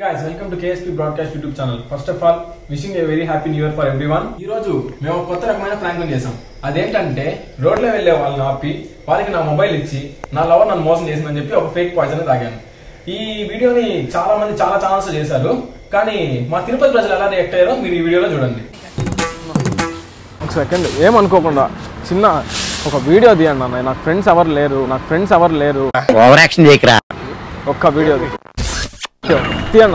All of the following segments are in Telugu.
guys, welcome to KSP Broadcast YouTube channel. First of all, wishing a very happy new year for everyone. ఈ రోజు మేము ఒక కొత్త రకమైన ప్రాంక్ చేసాం అదేంటంటే రోడ్లో వెళ్ళే వాళ్ళని ఆపి వాళ్ళకి నా మొబైల్ ఇచ్చి నా లవర్ నన్ను మోసం చేసిందని చెప్పి ఒక ఫేక్ పాయిజన్ తాగాను ఈ వీడియోని చాలా మంది చాలా ఛానల్స్ చేశారు కానీ మా తిరుపతి ప్రజలు ఎలా రియాక్ట్ అయ్యారో మీరు ఈ వీడియోలో చూడండి ఒక సెకండ్ ఏమనుకోకుండా చిన్న ఒక వీడియో తీయండి అన్న నాకు ఫ్రెండ్స్ ఎవరు లేరు నాకు ఫ్రెండ్స్ ఎవరు లేరు ఓవర్ యాక్షన్ చేయకరా ఒక్క వీడియో తీయన్న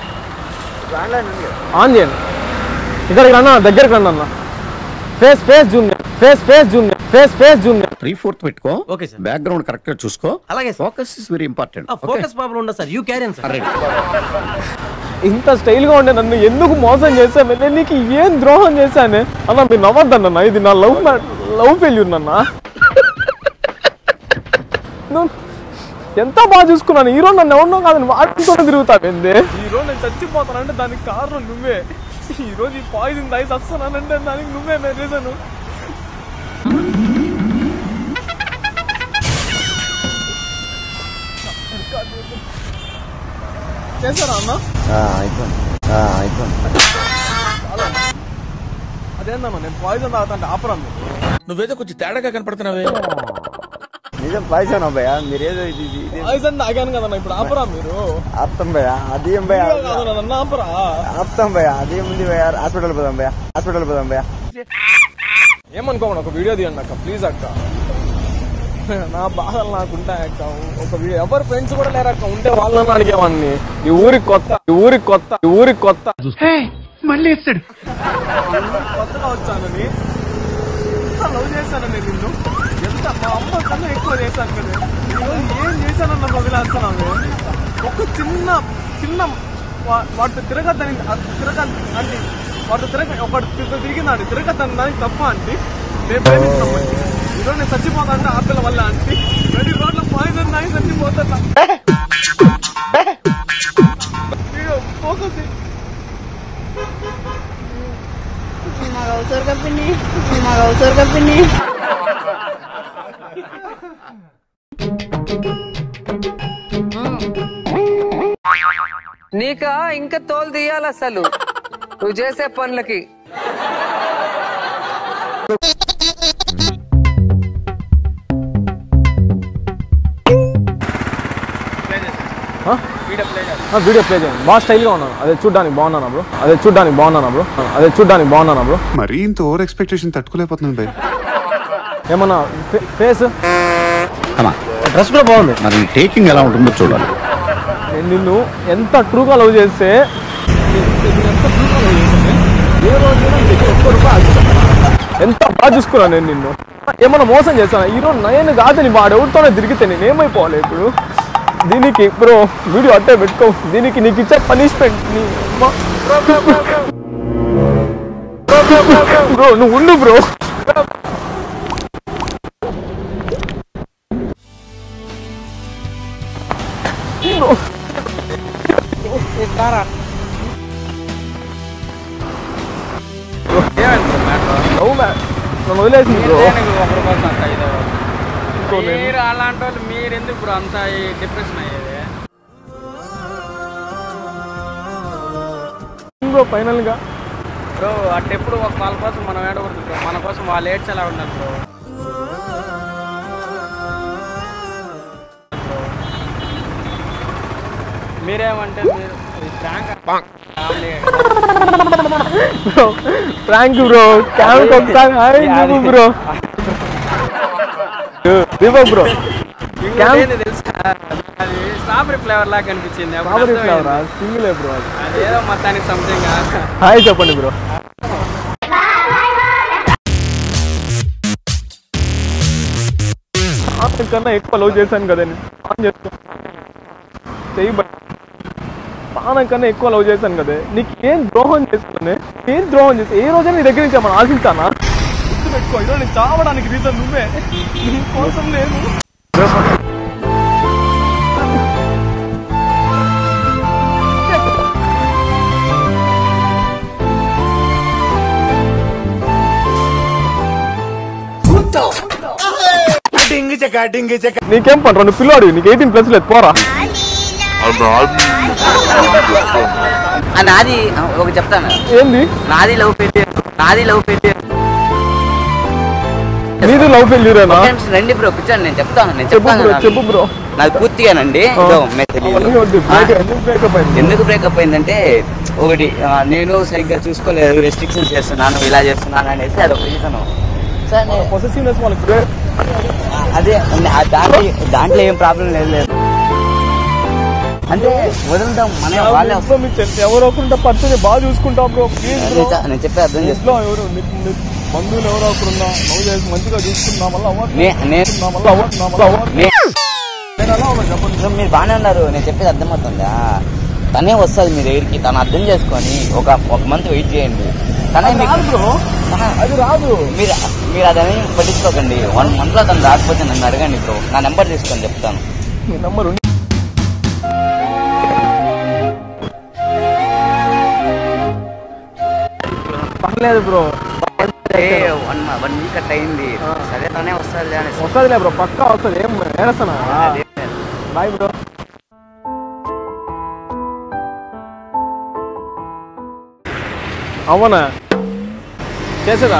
ఆన్ చేయండి ఇక్కడికి రన్నా దగ్గరికి రండి అన్న face face zoom face face zoom face face zoom three fourth పెట్టుకో ఓకే సార్. బ్యాక్గ్రౌండ్ కరెక్ట్ గా చూసుకో అలాగే sir. Focus is very important focus problem ఉండదు సార్ యూ క్యారియన్ సార్ ఇంత స్టైల్ గా ఉండే నన్ను ఎందుకు మోసం చేశాను నేను నీకు ఏం ద్రోహం చేశాను అన్న మీరు నవ్వద్దన్న ఇది నా లవ్ లవ్ ఫెయిల్యూర్ నన్న నువ్వు ఎంత బాగా చూసుకున్నాను ఈ రోజు నన్ను ఎవరినో కాదని వాటితో తిరుగుతావు ఏంది ఈ రోజు నేను చచ్చిపోతానంటే దానికి కారణం నువ్వే ఈ రోజు ఈ పాయిజన్ తాగి వస్తున్నానంటే దానికి నువ్వే రీజన్ చేశారా అన్న అదేందమ్మా నేను పాయిజన్ తాగుతాంటే ఆపరా మీరు నువ్వేదో కొంచెం తేడాగా కనపడుతున్నావే నిజం పాయసం భయ్య మీరేదో ఇది ఇది ఇది పాయిజన్ తాగాను కదన్నా ఇప్పుడు ఆపరా మీరు ఆపుతాం భయ్య అదేం భయ్య వీడియో కాదు నన్ను ఆపరా ఆపుతాం భయ్య అదేం ఉంది భయ్య హాస్పిటల్ పోదాం భయ్య హాస్పిటల్ పోదాం భయ్య ఏమనుకోమని ఒక వీడియో తీయండి అక్క ప్లీజ్ అక్క నా బాధలు నాకు ఉంటాయి అక్క ఒక వీడియో ఎవరు ఫ్రెండ్స్ కూడా లేరు అక్క ఉంటే వాళ్ళని అడిగేవాడిని ఈ ఊరికి కొత్త ఈ ఊరికి కొత్త ఈ ఊరికి కొత్త మళ్ళీ ఇస్తాడు కొత్తగా వచ్చానని ఎంత లవ్ చేశానని నిన్ను ఎంత మా అమ్మ కన్నా ఎక్కువ చేశాను కదా ఈరోజు ఏం చేశానన్న వదిలేస్తున్నాను ఒక చిన్న చిన్న వా- వాటితో తిరగద్దని తిరగ అంటే వాటితో తిరగ ఒకటి తిరగ- తిరిగిందండి తిరగద్దని దానికి తప్ప అంటే నేను ప్రేమిస్తామండి ఈరోజు నేను చచ్చిపోతానంటే ఆ పిల్ల వల్ల అంటే ప్రతి రోడ్ల పాయిజన్ నాయి చచ్చిపోతున్నా video focus Magautor ka pini. Magautor ka pini. నీకా ఇంకా తోలు తీయాలి అసలు నువ్వు చేసే పనులకి వీడియో ప్లే చేయండి బాగా స్టైల్గా ఉన్నాను అదే చూడ్డానికి బాగున్నాను బ్రో అదే చూడ్డానికి బాగున్నాను బ్రో అదే చూడ్డానికి బాగున్నాను బ్రో మరీ ఇంత ఓవర్ ఎక్స్పెక్టేషన్ తట్టుకోలేకపోతున్నాను భయ్ ఏమన్నా ఫేస్ డ్రెస్ కూడా బాగుంది మరి టేకింగ్ ఎలా ఉంటుందో చూడాలి నేను నిన్ను ఎంత ట్రూగా లవ్ చేస్తే నిన్ను ఎంత ట్రూగా లవ్ చేస్తే ఏ రోజైనా నీ దగ్గర ఒక్క రూపాయి ఆశించను. ఎంత బాగా చూసుకున్నాను నేను నిన్ను ఏమన్నా మోసం చేశాను ఈ రోజు నేను కాదని వాడు ఎవరితోనే తిరిగితే నేను ఏమైపోవాలి ఇప్పుడు దీనికి బ్రో వీడియో అట్టే పెట్టుకో దీనికి నీకు ఇచ్చే పనిష్మెంట్ నీ బ్రో నువ్వు ఉండు బ్రో లవ్ మ్యాన్ నన్ను వదిలేసింది బ్రో ఇంకో నేను మీరు అలాంటి వాళ్ళు మీరు ఎందుకు బ్రో అంత డిప్రెషన్ అయ్యేది బ్రో ఫైనల్ గా బ్రో అట్టెప్పుడు ఒక వాళ్ళ కోసం మనం ఏడకూడదు బ్రో మన కోసం వాళ్ళు ఏడ్చేలా ఉండాలి బ్రో మీరేమంటే మీరు prank bro prank bro cam ఒకసారి హాయ్ చెప్పు బ్రో దీపక్ బ్రో క్యామ్ తెలుసా అది స్ట్రాబెరీ ఫ్లేవర్ లాగా కనిపించింది అప్పుడు స్ట్రాబెరీ అర్థమైంది. ఫ్లేవరా సింగిల్ బ్రో అది అదేదో మొత్తానికి సంథింగ్ హాయ్ చెప్పండి బ్రో కన్నా ఎక్కువ లవ్ చేశాను కదా నేను ఆన్ చేసుకో చెయ్యి బయట. ప్రాణం కన్నా ఎక్కువ లవ్ చేశాను కదా నీకు ఏం ద్రోహం చేస్తానే ఏం ద్రోహం చేస్తా ఏ రోజైనా నీ దగ్గర నుంచి ఏమన్నా ఆశిస్తానా గుర్తు పెట్టుకో ఈరోజు నేను చావడానికి రీజన్ నువ్వే నీ కోసం నేను నీకేం పని రెండు పిల్లోడు నీకు ఎయిటీన్ ప్లస్ లేదు పోరా ఆ, నాది ఒక చెప్తాను ఏంది నాది లవ్ పెళ్లి నాది లవ్ పెళ్లి నీది లవ్ ఫెయిల్యూరేనా ఒక్క నిమిషం రండి బ్రో కూర్చోండి నేను చెప్తాను నేను చెప్పు చెప్తాను బ్రో నాది. చెప్పు బ్రో నాది పూర్తిగానండి ఇదో మే తెలియదు. ఆ, బ్రేకప్ అయింది ఎందుకు బ్రేకప్ అయిందంటే ఒకటి ఆ, నేను సరిగ్గా చూసుకోలేదు రెస్ట్రిక్షన్స్ చేస్తున్నాను ఇలా చేస్తున్నాను అనేసి అదొక రీజన్ పొసెసివ్నెస్ వాళ్ళకి అదే ఆ దాంట్లో దాంట్లో ఏం ప్రాబ్లం లేదు లేదు అంటే వదులుదాం మన వాళ్ళే ఇంట్లో మీకు చెప్- ఎవరో ఒకరుంటే పడుతుంది బాగా చూసుకుంటాం బ్రో ప్లీజ్ బ్రో నేను చె- నేను చెప్పే అర్థం చేసుకో ఇంట్లో ఎవరు నీ- నీ బంధువులు ఎవరో ఒకరున్నా లవ్ చేసి మంచిగా చూసుకున్నా మళ్ళీ అవ్వదు నే- నేను నా మళ్ళీ అవ్వదు నా మళ్ళీ అవ్వదు నే- నేను ఎలా అవ్వదు చెప్పండి ఇప్పుడు మీరు బాగానే ఉన్నారు నేను చెప్పేది అర్థమవుతుందా తనే వస్తుంది మీ దగ్గరికి తను అర్థం చేసుకొని ఒక ఒక మంత్ వెయిట్ చేయండి తనే అది మీకు రాదు బ్రో ఆహా, అది రాదు మీరు మీరు అదని పట్టించుకోకండి వన్ మంత్ లో తను రాకపోతే నన్ను అడగండి బ్రో నా నెంబర్ తీసుకొని చెప్తాను నీ నంబర్ ఉంది పర్లేదు బ్రో వన్ వన్ వీక్ అట్ట అయింది సరే తనే వస్తుంది అని వస్తుందిలే బ్రో పక్కా వస్తుంది ఏం ఏడస్తానా బాయ్ బ్రో అవునా చేసేదా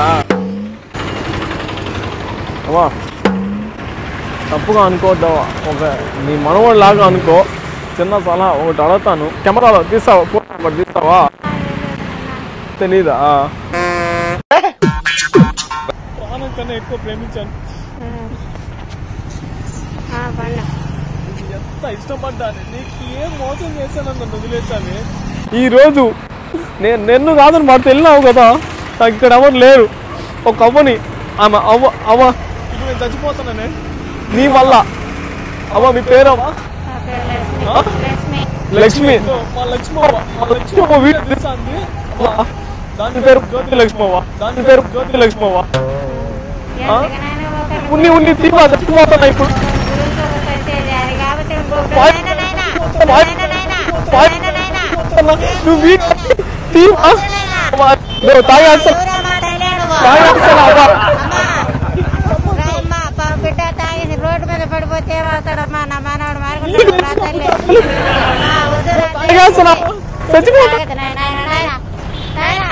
అమ్మా తప్పుగా అనుకోవద్దావా ఒక నీ మనవాడు లాగా అనుకో చిన్న సలహా ఒకటి అడుగుతాను కెమెరాలో తీస్తావా ఫోన్ ఒకటి తీస్తావా తెలీదా ప్రాణం కన్నా ఎక్కువ ప్రేమించాను ఎంత ఇష్టపడ్డాను నీకు ఏం మోసం చేశాను నన్ను వదిలేసాను ఈ రోజు నేను నిన్ను కాదని వాడితో వెళ్ళినావు కదా నాకు ఇక్కడ ఎవరు లేరు ఒక అవ్వని ఆమె అవ్వ అవ్వ ఇప్పుడు నేను చచ్చిపోతాననే నీ వల్ల అవ్వ మీ పేరవ్వ ఆ? లక్ష్మి మా లక్ష్మవ్వ మా లక్ష్మవ్వ వీడియో తీసాంది దాని పేరు జ్యోతి లక్ష్మవ్వ దాని పేరు జ్యోతి లక్ష్మవ్వ ఆ? ఉన్ని ఉన్ని తీవా చచ్చిపోతున్నా ఇప్పుడు నువ్వు వీడియో తీవా నువ్వు తాగేస్తా తాగేస్తా బిడ్డ తాగింది రోడ్డు మీద పడిపోతే ఏమవుతాడమ్మా నా మనవాడు మారుకుంటాడు రా తల్లి ఆ, వద్దురా తల్లి. తాగేస్తున్నా చచ్చిపోతా తాగదు నాయనా, నాయనా, నాయనా. నాయనా.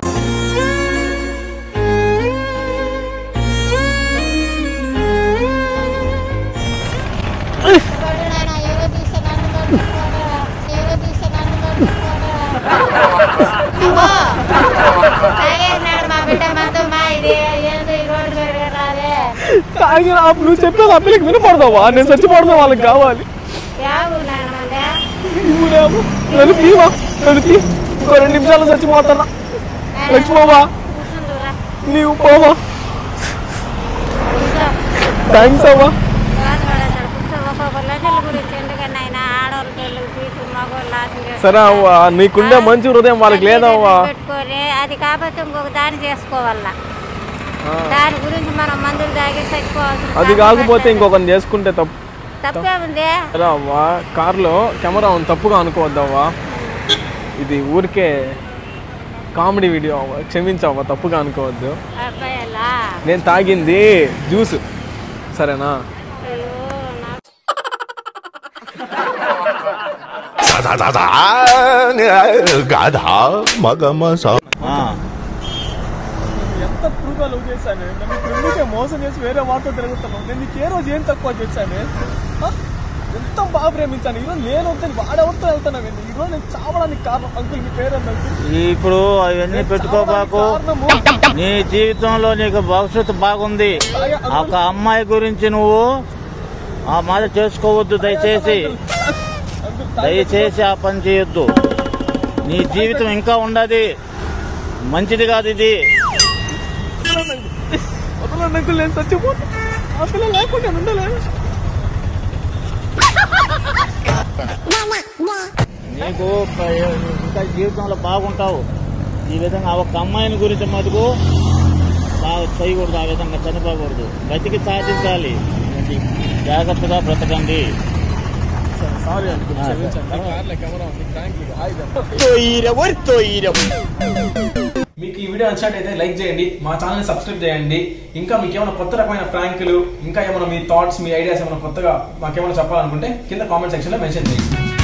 పడు నాయనా, ఎవరో తీస్తే నన్ను పట్టుకోరా. ఎవరో తీస్తే నన్ను పట్టుకోరా. అమ్మో, తాగేసినాడు మా బిడ్డ మందు మా ఇది ఏందో ఈ రోడ్డు మీద రాదే తాగిన ఆ నువ్వు చెప్పేది ఆ పిల్లకి వినపడదావా నేను చచ్చిపోవడమే వాళ్ళకి కావాలి యావు నాయన మందే నువ్వునేమో నన్ను తీవా నన్ను తీ ఇంకో రెండు నిమిషాలు చచ్చిపోతానా లక్ష్మవ్వ కూర్చుందురా నీవు పోవా కూర్చో థ్యాంక్స్ అవ్వా బాధపడతాడు కూర్చో ఒక్కొక్క లక్షల గురించి ఎందుకని ఆయన ఆడవాళ్ళ పెళ్ళికి తీసి మగవాళ్ళు నాశనం చేస్తారు. సరే అవ్వా నీకుండే మంచి హృదయం వాళ్ళకి లేదవ్వా పెట్టుకొని అది కాకపోతే ఇంకొక దాన్ని చేసుకోవాల దాని గురించి మనం మందులు తాగి చచ్చిపోవాల్సిన అది పని కాకపోతే పట్టదు. ఇంకొకరిని చేసుకుంటే తప్పు తప్పే ఉంది సరే అవ్వా కార్లో కెమెరా ఉంది తప్పుగా అనుకోవద్దవ్వా ఇది ఊరికే కామెడీ వీడియో అవ్వ క్షమించవ్వా తప్పుగా అనుకోవద్దు అబ్బాయిలా నేను తాగింది జ్యూస్ సరేనా అయ్యో నా గాధా మగమస ఎంత ట్రూగా లవ్ చేశాను నన్ను ఎందుకే మోసం చేసి వేరే వాటితో తిరుగుతున్నావు నేను నీకు ఏ రోజు ఏం తక్కువ చేశాను ఆ? ఎంత బాగా ప్రేమించాను ఈరోజు నేను వద్దని వాడెవరితో వెళ్తున్నాను ఈరోజు నేను చావడానికి కారణం అంకుల్ మీ పేరు అంకుల్ ఇప్పుడు అవన్నీ పెట్టుకోబాకు నీ జీవితంలో నీకు భవిష్యత్తు బాగుంది ఒక అమ్మాయి గురించి నువ్వు ఆ మాట చేసుకోవద్దు దయచేసి దయచేసి ఆ పని చేయొద్దు నీ జీవితం ఇంకా ఉండదు మంచిది కాదు ఇది వదలండి అంకుల్ నేను చచ్చిపోతా ఆ పిల్ల లేకుండా నేను ఉండలేను నీకు ప- ఇంకా జీవితంలో బాగుంటావు ఈ విధంగా ఆ ఒక్క అమ్మాయిని గురించి మటుకు బాగా చేయకూడదు ఆ విధంగా చనిపోకూడదు బతికి సాధించాలి జాగ్రత్తగా బ్రతకండి సారీ అంకుల్ ఆ, క్షమించండి సరే. కార్లో కెమెరా ఉంది థ్యాంక్ యూ హాయ్ మీకు ఈ వీడియో నచ్చినట్టయితే లైక్ చేయండి మా ఛానల్ సబ్స్క్రైబ్ చేయండి ఇంకా మీకు ఏమైనా కొత్త రకమైన ప్రాంకులు ఇంకా ఏమైనా మీ థాట్స్ మీ ఐడియాస్ ఏమైనా కొత్తగా మాకేమైనా చెప్పాలనుకుంటే కింద కామెంట్ సెక్షన్ లో మెన్షన్ చేయండి